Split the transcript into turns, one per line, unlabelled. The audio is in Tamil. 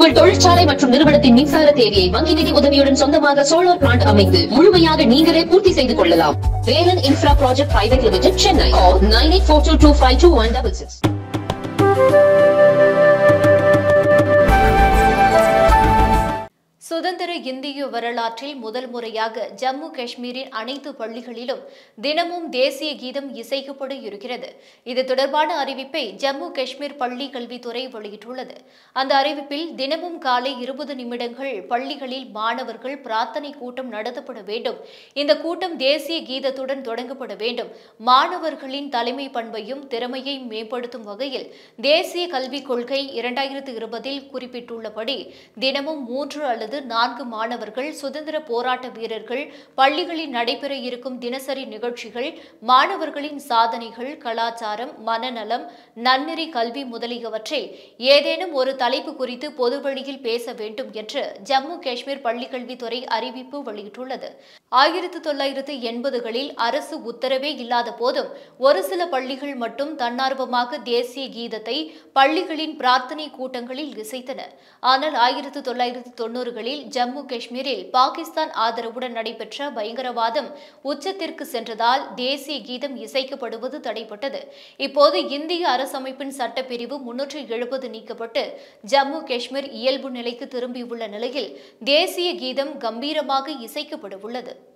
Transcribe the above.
உங்கள் தொழிற்சாலை மற்றும் நிறுவனத்தின் மின்சார தேவையை வங்கி நிதி உதவியுடன் சொந்தமாக சோலார் பிளான்ட் அமைத்து முழுமையாக நீங்களே பூர்த்தி செய்து கொள்ளலாம் Velan infra project private limited Chennai nine eight four two two five two one double six
சுதந்திர இந்திய வரலாற்றில் முதல் முறையாக ஜம்மு காஷ்மீரின் அனைத்து பள்ளிகளிலும் தினமும் தேசிய கீதம் இசைக்கப்பட இருக்கிறது இது தொடர்பான அறிவிப்பை ஜம்மு காஷ்மீர் பள்ளி கல்வித்துறை வெளியிட்டுள்ளது அந்த அறிவிப்பில் தினமும் காலை இருபது நிமிடங்கள் பள்ளிகளில் மாணவர்கள் பிரார்த்தனை கூட்டம் நடத்தப்பட வேண்டும் இந்த கூட்டம் தேசிய கீதத்துடன் தொடங்கப்பட வேண்டும் மாணவர்களின் தலைமை பண்பையும் திறமையை மேம்படுத்தும் வகையில் தேசிய கல்விக் கொள்கை இரண்டாயிரத்து இருபதில் குறிப்பிட்டுள்ளபடி தினமும் மூன்று அல்லது நான்கு மாணவர்கள் சுதந்திர போராட்ட வீரர்கள் பள்ளிகளில் நடைபெற இருக்கும் தினசரி நிகழ்ச்சிகள் மாணவர்களின் சாதனைகள் கலாச்சாரம் மனநலம் நன்னெறி கல்வி முதலியவற்றை ஏதேனும் ஒரு தலைப்பு குறித்து பொதுவெளியில் பேச வேண்டும் என்று ஜம்மு காஷ்மீர் பள்ளிக்கல்வித்துறை அறிவிப்பு வெளியிட்டுள்ளது ஆயிரத்து தொள்ளாயிரத்து எண்பதுகளில் அரசு உத்தரவே இல்லாத போதும் ஒரு சில பள்ளிகள் மட்டும் தன்னார்வமாக தேசிய கீதத்தை பள்ளிகளின் பிரார்த்தனை கூட்டங்களில் இசைத்தன ஆனால் ஆயிரத்து தொள்ளாயிரத்து தொண்ணூறுகளில் ஜம்மு காஷ்மீரில் பாகிஸ்தான் ஆதரவுடன் நடைபெற்ற பயங்கரவாதம் உச்சத்திற்கு சென்றதால் தேசிய கீதம் இசைக்கப்படுவது தடைப்பட்டது இப்போது இந்திய அரசமைப்பின் சட்டப்பிரிவு முன்னூற்றி எழுபது நீக்கப்பட்டு ஜம்மு காஷ்மீர் இயல்பு நிலைக்கு திரும்பியுள்ள நிலையில் தேசிய கீதம் கம்பீரமாக இசைக்கப்பட உள்ளது